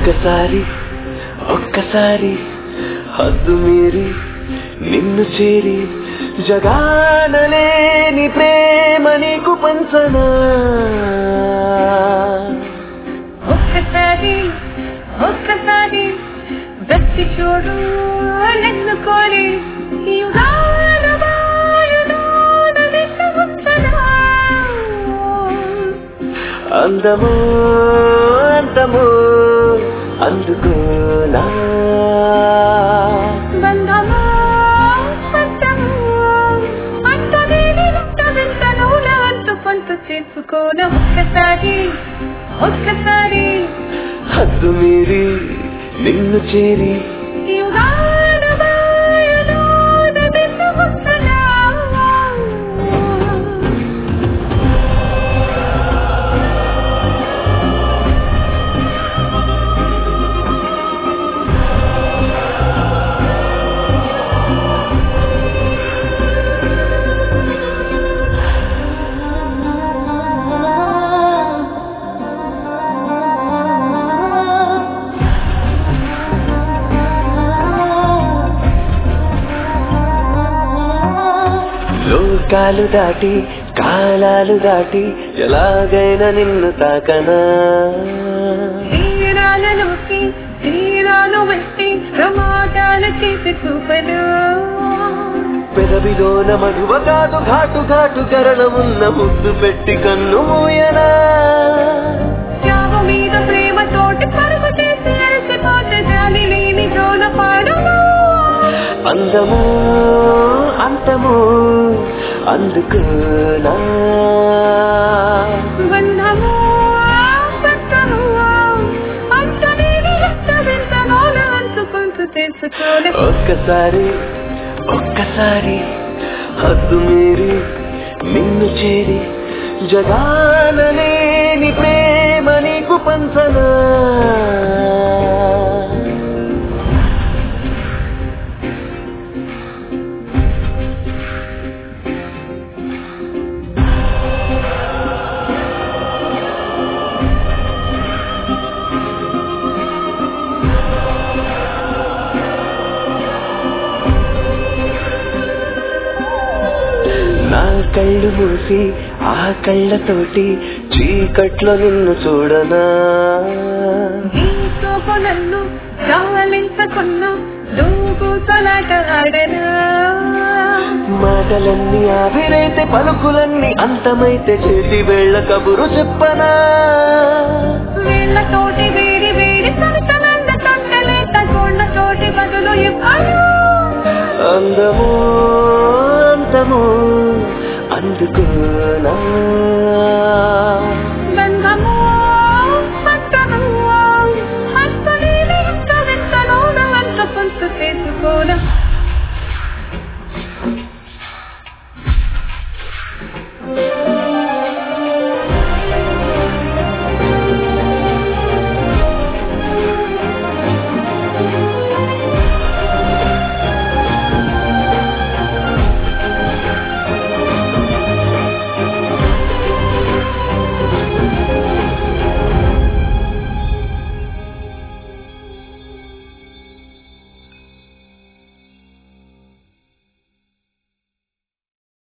ఒక్కసారి ఒక్కసారి హద్దు మీరి నిన్ను చేరి జగానలేని ప్రేమ నీకు పంచనా ఒక్కసారి ఒక్కసారి దచ్చి చూడు నన్ను కోరి ఈ ఉదార వాయులోన విషముచ్చనా. అందమో అంతమో అందుకోనా బంధమో పంచమో అంతవేది వింత వింత నూల అంతు కొంత చేసుకోన ఒక్కసారి ఒక్కసారి హద్దు మీరి నిన్ను చేరి ఈ ఉదార వాయులోన విషముచ్చనా. లోకాలు దాటి కాలాలు దాటి ఎలాగైనా నిన్ను తాకనా తీరాలలోకి తీరాలు వెట్టి ప్రమాదాలు చేసి చూపను పెదవిలోన మధువ కాదు ఘాటు ఘాటు కరణమున్న ముద్దు పెట్టి కన్ను మూయనా చావు మీద ప్రేమ తోటి పరుగు చేసి అలసిపోతే జాలి లేని జోల పాడను అందము అంతము అందుకునా బంధము బంధము అంత నీని ఎంత వింత నోల అంచుకుంటూ తెలుసుకోలే ఒక్కసారి ఒక్కసారి హద్దు మీరి నిన్ను చేరి జగానలేని ప్రేమ నీకు పంచనా నా కళ్ళు మూసి ఆ కళ్ళతోటి చీకట్లో నిన్ను చూడనా నీ చూపు నన్ను చాలించకున్నా దూకు తలాట ఆడనా మాటలన్నీ ఆవిరైతే పలుకులన్నీ అంతమైతే చేతి వేళ్ళ కబురు చెప్పనా వీళ్ళతోటి వేడి వేడి సరసనంద తొట్టలేత తోటి బదులు ఇవ్వను అందము అంతము అందుకునా బంధము